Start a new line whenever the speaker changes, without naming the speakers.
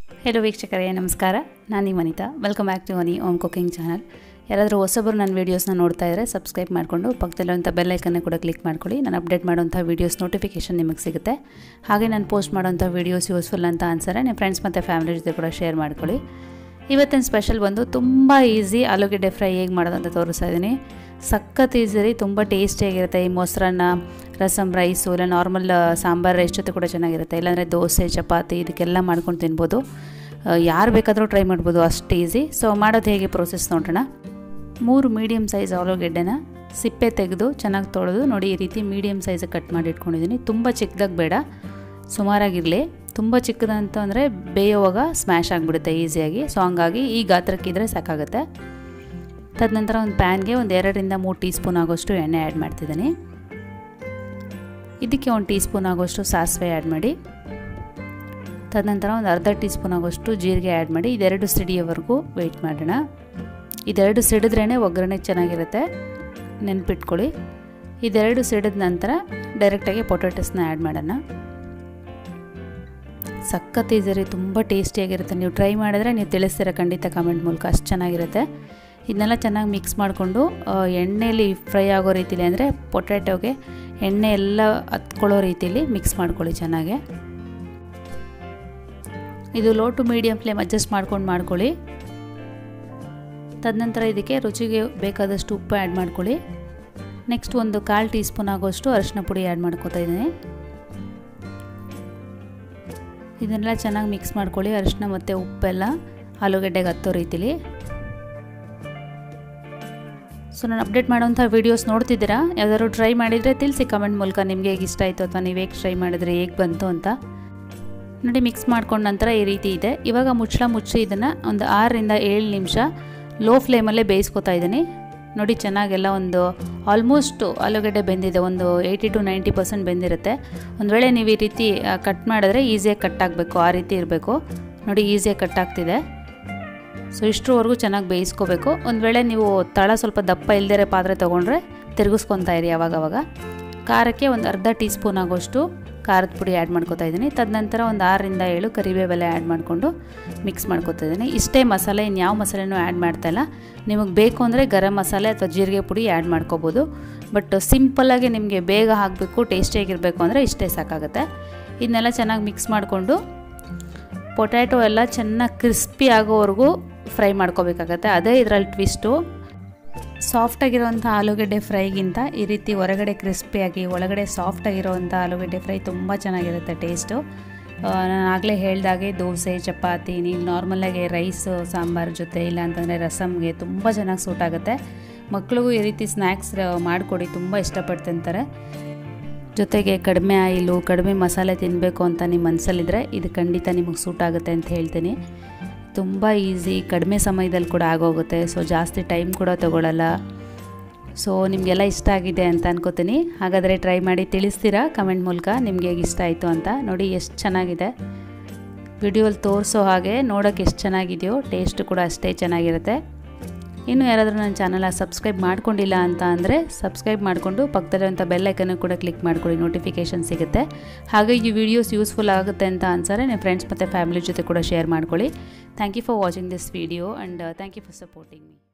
hello ವೀಕ್ಷಕರೇ ನಮಸ್ಕಾರ ನಾನು ನಿಮ್ಮ Vanitha welcome back to Vani home cooking channel ಯಾರಾದರೂ ಹೊಸಬರು ನನ್ನ ವೀಡಿಯೋಸ್ನ ನೋಡ್ತಾ ಇದ್ದರೆ ಸಬ್ಸ್ಕ್ರೈಬ್ ಮಾಡಿಕೊಂಡು ಪಕ್ಕದಲ್ಲಿರುವಂಥ ಬೆಲ್ಲೈಕನ್ನೇ ಕೂಡ ಕ್ಲಿಕ್ ಮಾಡ್ಕೊಳ್ಳಿ ನಾನು ಅಪ್ಡೇಟ್ ಮಾಡೋಂಥ ವೀಡಿಯೋಸ್ ನೋಟಿಫಿಕೇಷನ್ ನಿಮಗೆ ಸಿಗುತ್ತೆ ಹಾಗೆ ನಾನು ಪೋಸ್ಟ್ ಮಾಡೋಂಥ ವೀಡಿಯೋಸ್ ಯೂಸ್ಫುಲ್ ಅಂತ ಅನ್ಸರೆ ನಿಮ್ಮ ಫ್ರೆಂಡ್ಸ್ ಮತ್ತು ಫ್ಯಾಮಿಲಿ ಜೊತೆ ಕೂಡ ಶೇರ್ ಮಾಡ್ಕೊಳ್ಳಿ ಇವತ್ತಿನ ಸ್ಪೆಷಲ್ ಬಂದು ತುಂಬ ಈಸಿ ಆಲೂಗೆಡ್ಡೆ ಫ್ರೈ ಹೇಗೆ ಮಾಡೋದು ಅಂತ ತೋರಿಸ್ತಾ ಇದ್ದೀನಿ ಸಖತ್ ಈಸಿ ರೀ ತುಂಬ ಟೇಸ್ಟಿಯಾಗಿರುತ್ತೆ ಈ ಮೊಸರನ್ನ ರಸಮ್ ರೈಸು ಇಲ್ಲ ನಾರ್ಮಲ್ ಸಾಂಬಾರು ರೈಸ್ ಜೊತೆ ಕೂಡ ಚೆನ್ನಾಗಿರುತ್ತೆ ಇಲ್ಲಾಂದರೆ ದೋಸೆ ಚಪಾತಿ ಇದಕ್ಕೆಲ್ಲ ಮಾಡ್ಕೊಂಡು ತಿನ್ಬೋದು ಯಾರು ಬೇಕಾದರೂ ಟ್ರೈ ಮಾಡ್ಬೋದು ಅಷ್ಟು ಈಸಿ ಸೊ ಮಾಡೋದು ಹೇಗೆ ಪ್ರೋಸೆಸ್ ನೋಡೋಣ ಮೂರು ಮೀಡಿಯಮ್ ಸೈಜ್ ಆಲೂಗೆಡ್ಡೆನ ಸಿಪ್ಪೆ ತೆಗೆದು ಚೆನ್ನಾಗಿ ತೊಳೆದು ನೋಡಿ ಈ ರೀತಿ ಮೀಡಿಯಮ್ ಸೈಜಿಗೆ ಕಟ್ ಮಾಡಿ ಇಟ್ಕೊಂಡಿದ್ದೀನಿ ತುಂಬ ಚಿಕ್ಕದಾಗಿ ಬೇಡ ಸುಮಾರಾಗಿರಲಿ ತುಂಬ ಚಿಕ್ಕದಂತ ಅಂದರೆ ಬೇಯುವಾಗ ಸ್ಮ್ಯಾಶ್ ಆಗಿಬಿಡುತ್ತೆ ಈಸಿಯಾಗಿ ಸೊ ಹಂಗಾಗಿ ಈ ಗಾತ್ರಕ್ಕಿದ್ರೆ ಸಾಕಾಗುತ್ತೆ ತದನಂತರ ಒಂದು ಪ್ಯಾನ್ಗೆ ಒಂದು ಎರಡರಿಂದ ಮೂರು ಟೀ ಸ್ಪೂನ್ ಆಗೋಷ್ಟು ಎಣ್ಣೆ ಆ್ಯಡ್ ಮಾಡ್ತಿದ್ದೀನಿ ಇದಕ್ಕೆ ಒಂದು ಟೀ ಸ್ಪೂನ್ ಆಗೋಷ್ಟು ಸಾಸಿವೆ ಆ್ಯಡ್ ಮಾಡಿ ತದನಂತರ ಒಂದು ಅರ್ಧ ಟೀ ಸ್ಪೂನ್ ಆಗೋಷ್ಟು ಜೀರಿಗೆ ಆ್ಯಡ್ ಮಾಡಿ ಇದೆರಡು ಸಿಡಿಯೋವರೆಗೂ ವೆಯ್ಟ್ ಮಾಡೋಣ ಇದೆರಡು ಸಿಡಿದ್ರೇ ಒಗ್ಗರಣೆ ಚೆನ್ನಾಗಿರುತ್ತೆ ನೆನ್ಪಿಟ್ಕೊಳ್ಳಿ ಇದೆರಡು ಸಿಡಿದ ನಂತರ ಡೈರೆಕ್ಟಾಗಿ ಪೊಟ್ಯಾಟೋಸ್ನ ಆ್ಯಡ್ ಮಾಡೋಣ ಸಖತ್ ಈಸಿ ರೀ ತುಂಬ ಟೇಸ್ಟಿಯಾಗಿರುತ್ತೆ ನೀವು ಟ್ರೈ ಮಾಡಿದ್ರೆ ನೀವು ತಿಳಿಸ್ತೀರ ಖಂಡಿತ ಕಮೆಂಟ್ ಮೂಲಕ ಅಷ್ಟು ಚೆನ್ನಾಗಿರುತ್ತೆ ಇದನ್ನೆಲ್ಲ ಚೆನ್ನಾಗಿ ಮಿಕ್ಸ್ ಮಾಡಿಕೊಂಡು ಎಣ್ಣೆಯಲ್ಲಿ ಫ್ರೈ ಆಗೋ ರೀತಿಲಿ ಅಂದರೆ ಪೊಟ್ಯಾಟೋಗೆ ಎಣ್ಣೆ ಎಲ್ಲ ಹತ್ಕೊಳ್ಳೋ ರೀತಿಲಿ ಮಿಕ್ಸ್ ಮಾಡ್ಕೊಳ್ಳಿ ಚೆನ್ನಾಗೆ ಇದು low to medium flame adjust ಮಾಡ್ಕೊಂಡು ಮಾಡ್ಕೊಳ್ಳಿ ತದನಂತರ ಇದಕ್ಕೆ ರುಚಿಗೆ ಬೇಕಾದಷ್ಟು ಉಪ್ಪು ಆ್ಯಡ್ ಮಾಡ್ಕೊಳ್ಳಿ ನೆಕ್ಸ್ಟ್ ಒಂದು ಕಾಲು ಟೀ ಸ್ಪೂನ್ ಆಗೋಷ್ಟು ಅರಿಶಿನ ಪುಡಿ ಆ್ಯಡ್ ಮಾಡ್ಕೋತಾ ಇದ್ದೀನಿ ಇದನ್ನೆಲ್ಲ ಚೆನ್ನಾಗಿ ಮಿಕ್ಸ್ ಮಾಡ್ಕೊಳ್ಳಿ ಅರಿಶಿನ ಮತ್ತು ಉಪ್ಪೆಲ್ಲ ಆಲೂಗಡ್ಡೆಗೆ ಹತ್ತೋ ರೀತಿಲಿ ಸೊ ನಾನು ಅಪ್ಡೇಟ್ ಮಾಡೋಂಥ ವೀಡಿಯೋಸ್ ನೋಡ್ತಿದ್ದೀರಾ ಯಾವ್ದಾದ್ರು ಟ್ರೈ ಮಾಡಿದರೆ ತಿಳಿಸಿ ಕಮೆಂಟ್ ಮೂಲಕ ನಿಮಗೆ ಹೇಗೆ ಇಷ್ಟ ಆಯಿತು ಅಥವಾ ನೀವು ಹೇಗೆ ಟ್ರೈ ಮಾಡಿದ್ರೆ ಹೇಗೆ ಬಂತು ಅಂತ ನೋಡಿ ಮಿಕ್ಸ್ ಮಾಡ್ಕೊಂಡ ನಂತರ ಈ ರೀತಿ ಇದೆ ಇವಾಗ ಮುಚ್ಚಳ ಮುಚ್ಚಿ ಇದನ್ನು ಒಂದು ಆರರಿಂದ ಏಳು ನಿಮಿಷ ಲೋ ಫ್ಲೇಮಲ್ಲೇ ಬೇಯಿಸ್ಕೊತಾ ಇದ್ದೀನಿ ನೋಡಿ ಚೆನ್ನಾಗೆಲ್ಲ ಒಂದು ಆಲ್ಮೋಸ್ಟ್ ಆಲೂಗಡ್ಡೆ ಬೆಂದಿದೆ ಒಂದು ಏಯ್ಟಿ ಟು ನೈಂಟಿ ಪರ್ಸೆಂಟ್ ಬೆಂದಿರುತ್ತೆ ಒಂದು ವೇಳೆ ನೀವು ಈ ರೀತಿ ಕಟ್ ಮಾಡಿದ್ರೆ ಈಸಿಯಾಗಿ ಕಟ್ ಆಗಬೇಕು ಆ ರೀತಿ ಇರಬೇಕು ನೋಡಿ ಈಸಿಯಾಗಿ ಕಟ್ ಆಗ್ತಿದೆ ಸೊ ಇಷ್ಟರವರೆಗೂ ಚೆನ್ನಾಗಿ ಬೇಯಿಸ್ಕೋಬೇಕು ಒಂದು ವೇಳೆ ನೀವು ತಳ ಸ್ವಲ್ಪ ದಪ್ಪ ಇಲ್ದಿರೋ ಪಾತ್ರೆ ತೊಗೊಂಡ್ರೆ ತಿರುಗಿಸ್ಕೊತಾ ಇರಿ ಅವಾಗವಾಗ ಖಾರಕ್ಕೆ ಒಂದು ಅರ್ಧ ಟೀ ಸ್ಪೂನ್ ಆಗೋಷ್ಟು ಖಾರದ ಪುಡಿ ಆ್ಯಡ್ ಮಾಡ್ಕೊತಾ ಇದ್ದೀನಿ ತದನಂತರ ಒಂದು ಆರರಿಂದ ಏಳು ಕರಿಬೇವೆಲ್ಲ ಆ್ಯಡ್ ಮಾಡಿಕೊಂಡು ಮಿಕ್ಸ್ ಮಾಡ್ಕೊತಾ ಇದ್ದೀನಿ ಇಷ್ಟೇ ಮಸಾಲೆ ಇನ್ಯಾವ ಮಸಾಲೆನೂ ಆ್ಯಡ್ ಮಾಡ್ತಾಯಿಲ್ಲ ನಿಮಗೆ ಬೇಕು ಅಂದರೆ ಗರಂ ಮಸಾಲೆ ಅಥವಾ ಜೀರಿಗೆ ಪುಡಿ ಆ್ಯಡ್ ಮಾಡ್ಕೋಬೋದು ಬಟ್ ಸಿಂಪಲ್ಲಾಗಿ ನಿಮಗೆ ಬೇಗ ಹಾಕಬೇಕು ಟೇಸ್ಟಿಯಾಗಿರಬೇಕು ಅಂದರೆ ಇಷ್ಟೇ ಸಾಕಾಗುತ್ತೆ ಇದನ್ನೆಲ್ಲ ಚೆನ್ನಾಗಿ ಮಿಕ್ಸ್ ಮಾಡಿಕೊಂಡು ಪೊಟ್ಯಾಟೊ ಎಲ್ಲ ಚೆನ್ನಾಗಿ ಕ್ರಿಸ್ಪಿ ಆಗೋವರೆಗೂ ಫ್ರೈ ಮಾಡ್ಕೋಬೇಕಾಗತ್ತೆ ಅದೇ ಇದರಲ್ಲಿ ಟ್ವಿಸ್ಟು ಸಾಫ್ಟಾಗಿರೋವಂಥ ಆಲೂಗಡ್ಡೆ ಫ್ರೈಗಿಂತ ಈ ರೀತಿ ಹೊರಗಡೆ ಕ್ರಿಸ್ಪಿಯಾಗಿ ಒಳಗಡೆ ಸಾಫ್ಟಾಗಿರೋವಂಥ ಆಲೂಗಡ್ಡೆ ಫ್ರೈ ತುಂಬ ಚೆನ್ನಾಗಿರುತ್ತೆ ಟೇಸ್ಟು ನಾನು ಆಗಲೇ ಹೇಳ್ದಾಗೆ ದೋಸೆ ಚಪಾತಿ ನೀವು ನಾರ್ಮಲಾಗಿ ರೈಸ್ ಸಾಂಬಾರು ಜೊತೆ ಇಲ್ಲ ಅಂತಂದರೆ ರಸಮ್ಗೆ ತುಂಬ ಚೆನ್ನಾಗಿ ಸೂಟ್ ಆಗುತ್ತೆ ಮಕ್ಳಿಗೂ ಈ ರೀತಿ ಸ್ನ್ಯಾಕ್ಸ್ ಮಾಡಿಕೊಡಿ ತುಂಬ ಇಷ್ಟಪಟ್ಟು ತಿಂತಾರೆ ಜೊತೆಗೆ ಕಡಿಮೆ ಆಯಿಲು ಕಡಿಮೆ ಮಸಾಲೆ ತಿನ್ನಬೇಕು ಅಂತ ನಿಮ್ಮ ಮನಸ್ಸಲ್ಲಿದ್ದರೆ ಇದು ಖಂಡಿತ ನಿಮಗೆ ಸೂಟ್ ಆಗುತ್ತೆ ಅಂತ ಹೇಳ್ತೀನಿ ತುಂಬ ಈಸಿ ಕಡಿಮೆ ಸಮಯದಲ್ಲಿ ಕೂಡ ಆಗೋಗುತ್ತೆ ಸೊ ಜಾಸ್ತಿ ಟೈಮ್ ಕೂಡ ತೊಗೊಳ್ಳಲ್ಲ ಸೊ ನಿಮಗೆಲ್ಲ ಇಷ್ಟ ಆಗಿದೆ ಅಂತ ಅನ್ಕೋತೀನಿ ಹಾಗಾದರೆ ಟ್ರೈ ಮಾಡಿ ತಿಳಿಸ್ತೀರಾ ಕಮೆಂಟ್ ಮೂಲಕ ನಿಮಗೆ ಹೇಗೆ ಇಷ್ಟ ಆಯಿತು ಅಂತ ನೋಡಿ ಎಷ್ಟು ಚೆನ್ನಾಗಿದೆ ವಿಡಿಯೋಲಿ ತೋರಿಸೋ ಹಾಗೆ ನೋಡೋಕ್ಕೆ ಎಷ್ಟು ಚೆನ್ನಾಗಿದೆಯೋ ಟೇಸ್ಟ್ ಕೂಡ ಅಷ್ಟೇ ಚೆನ್ನಾಗಿರುತ್ತೆ ಇನ್ನು ಯಾರಾದರೂ ನನ್ನ ಚಾನಲ ಸಬ್ಸ್ಕ್ರೈಬ್ ಮಾಡ್ಕೊಂಡಿಲ್ಲ ಅಂತ ಅಂದರೆ ಸಬ್ಸ್ಕ್ರೈಬ್ ಮಾಡಿಕೊಂಡು ಪಕ್ಕದಲ್ಲಿರುವಂಥ ಬೆಲ್ಲೈಕನ್ನು ಕೂಡ ಕ್ಲಿಕ್ ಮಾಡ್ಕೊಳ್ಳಿ ನೋಟಿಫಿಕೇಷನ್ ಸಿಗುತ್ತೆ ಹಾಗೆ ಈ ವಿಡಿಯೋಸ್ ಯೂಸ್ಫುಲ್ ಆಗುತ್ತೆ ಅಂತ ಅನ್ಸರೆ ನಿಮ್ಮ ಫ್ರೆಂಡ್ಸ್ ಮತ್ತು ಫ್ಯಾಮಿಲಿ ಜೊತೆ ಕೂಡ ಶೇರ್ ಮಾಡ್ಕೊಳ್ಳಿ thank you for watching this video and thank you for supporting me